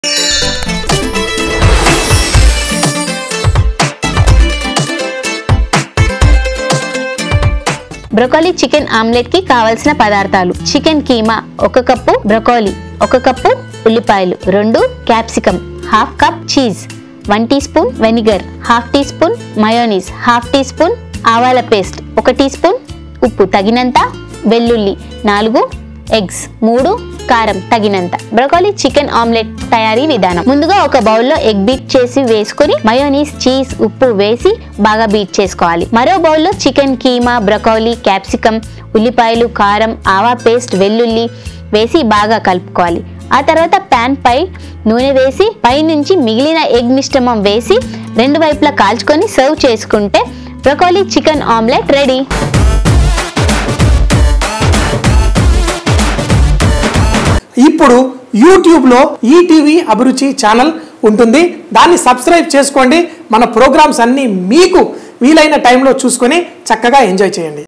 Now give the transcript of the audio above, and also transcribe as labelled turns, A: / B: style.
A: broccoli chicken omelette కి కావలసిన పదార్థాలు చికెన్ కీమా ఒక కప్పు బ్రొకోలీ ఒక కప్పు ఉల్లిపాయలు రెండు capsicum half cup cheese one teaspoon vinegar half teaspoon mayonnaise half teaspoon ఆవాల పేస్ట్ ఒక టీ స్పూన్ ఉప్పు తగినంత వెల్లుల్లి నాలుగు ఎగ్స్ మూడు కారం తగినంత బ్రొకోలీ చికెన్ ఆమ్లెట్ తయారీ విధానం ముందుగా ఒక బౌల్లో ఎగ్ బీట్ చేసి వేసుకొని మయోనీస్ చీజ్ ఉప్పు వేసి బాగా బీట్ చేసుకోవాలి మరో బౌల్లో చికెన్ కీమా బ్రొకోలీ క్యాప్సికమ్ ఉల్లిపాయలు కారం ఆవా పేస్ట్ వెల్లుల్లి వేసి బాగా కలుపుకోవాలి ఆ తర్వాత ప్యాన్ పై నూనె వేసి పైనుంచి మిగిలిన ఎగ్ మిశ్రమం వేసి రెండు వైపులా కాల్చుకొని సర్వ్ చేసుకుంటే బ్రొకోలీ చికెన్ ఆమ్లెట్ రెడీ
B: ఇప్పుడు యూట్యూబ్లో ఈటీవీ అభిరుచి ఛానల్ ఉంటుంది దాన్ని సబ్స్క్రైబ్ చేసుకోండి మన ప్రోగ్రామ్స్ అన్నీ మీకు వీలైన టైంలో చూసుకొని చక్కగా ఎంజాయ్ చేయండి